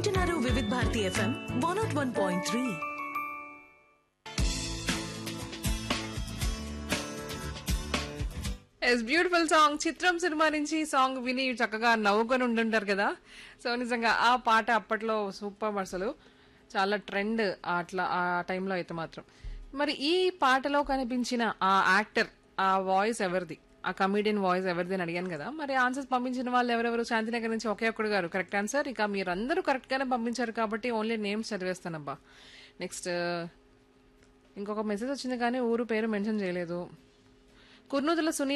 వింటున్నారు Vividh Bharati FM one nought one point three ఎస్ beautiful song చిత్రం సినిమా నుంచి ఈ సాంగ్ విని చక్కగా నవ్వుకొని ఉండుంటారు కదా సో నిజంగా ఆ పాట అప్పట్లో సూపర్ అసలు చాలా ట్రెండ్ అట్లా ఆ టైంలో అయితే మాత్రం మరి ఈ పాటలో కనిపించిన ఆ యాక్టర్ ఆ వాయిస్ ఎవరిది ఆ కమీడియన్ వాయిస్ ఎవరిది అని అడిగాను కదా మరి ఆన్సర్స్ పంపించిన వాళ్ళు ఎవరెవరు శాంతినగర్ నుంచి ఒకే ఒక్కడు గారు కరెక్ట్ ఆన్సర్ ఇక మీరందరూ కరెక్ట్ గానే పంపించారు కాబట్టి ఓన్లీ నేమ్స్ చదివేస్తానబ్బా నెక్స్ట్ ఇంకొక మెసేజ్ వచ్చింది కానీ ఊరు పేరు మెన్షన్ చేయలేదు కుర్నూతుల సునీల్